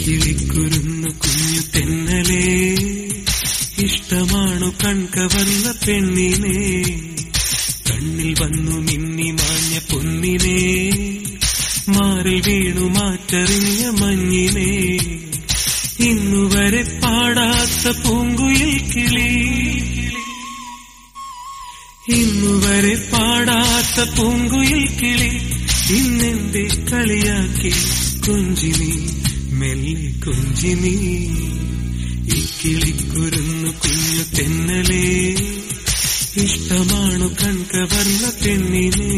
കിളിക്കുരുന്നു കുഞ്ഞു തെന്നലേ ഇഷ്ടമാണു കൺകവർന്ന പെണ്ണിനെ കണ്ണിൽ വന്നു മിന്നി മാഞ്ഞ പൊന്നിനെ മാറിൽ വീണു മാറ്ററിഞ്ഞ മഞ്ഞിനെ ഇന്നുവരെ പാടാത്ത പൂങ്കുയിൽ കിളി ഇന്നുവരെ പാടാത്ത പൂങ്കുയിൽ കിളി ഇന്നെന്റെ കളിയാക്കി കൊഞ്ചിനി മെല്ലെ കൊഞ്ചിനി ഇക്കിളിക്കുരുന്നു കുഞ്ഞു തെന്നലേ ഇഷ്ടമാണു കൺകവർന്ന പെണ്ണിനെ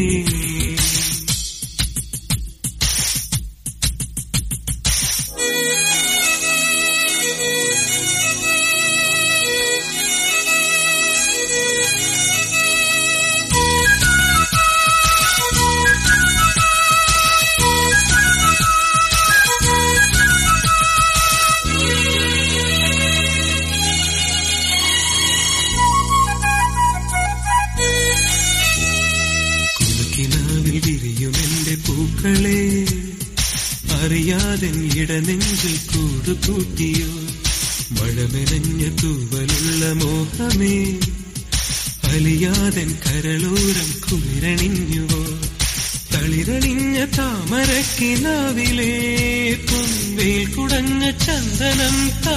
കുലുക്കിനാവിൽ വിരിയും എന്റെ പൂക്കളെ അറിയാതെ ഇടനെഞ്ചിൽ കൂട് കൂട്ടിയോ മഴമെനഞ്ഞ തൂവലുള്ള മോഹമേ അലിയാതൻ കരളൂരം കുളിരണിഞ്ഞുവോ തളിരണിഞ്ഞ താമരക്കിനാവിലെ പൊൻവേൽ കുടഞ്ഞ ചന്ദനം താ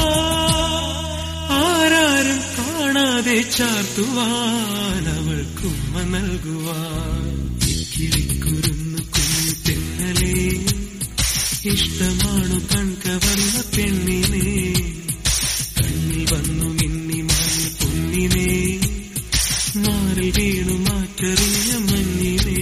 ആരാരും കാണാതെ ചാർത്തുവാൻ അവൾ കുമ്മ നൽകുവാൻ കിളിക്കുരുന്നു കുഞ്ഞു തെന്നലേ ഇഷ്ടമാണു കൺകവർന്ന പെണ്ണിനെ കണ്ണിൽ വന്നു മിന്നി മാഞ്ഞ പൊന്നിനെ മാറിൽ വീണു മാറ്ററിഞ്ഞ മഞ്ഞിനെ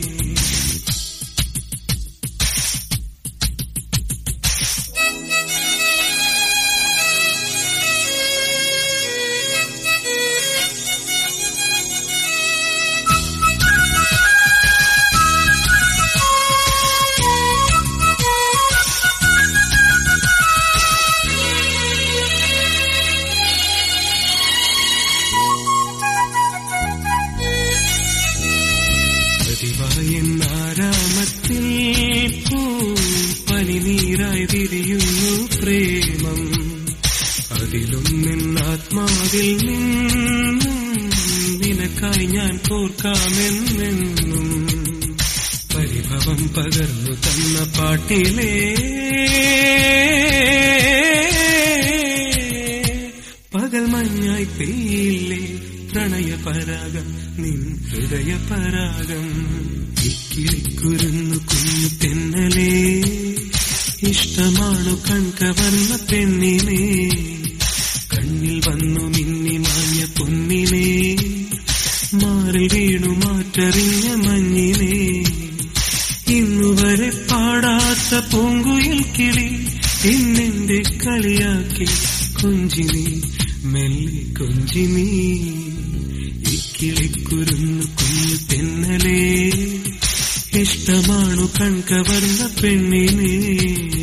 പതിവായെന്നാരാമത്തിൽ പൂ പനിനീരായി വിരിയുന്നു പ്രേമം അതിലൊന്നിൻ ആത്മാവിൽ നിന്നും നിനക്കായി ഞാൻ കോർക്കാമെന്നെന്നും പരിഭവം പകർന്നു തന്ന പാട്ടിലേ പകൽ മഞ്ഞായി പെയ്യില്ലേ പ്രണയപരാഗം നിൻ ഹൃദയപരാഗം ഇക്കിളിക്കുരുന്നു കുഞ്ഞു തെന്നലേ ഇഷ്ടമാണു കൺകവർന്ന പെണ്ണിനെ കണ്ണിൽ വന്നു മിന്നി മാഞ്ഞ പൊന്നിനെ മാറി വീണു മാറ്ററിഞ്ഞ മഞ്ഞിനെ ഇന്നുവരെ പാടാത്ത പൂങ്കുയിൽ കിളി ഇന്നെന്റെ കളിയാക്കി കൊഞ്ചിനി മെല്ലെ കൊഞ്ചിനി ഇക്കിളിക്കുരുന്നു കുഞ്ഞു തെന്നലേ ഇഷ്ടമാണു കൺകവർന്ന പെണ്ണിനെ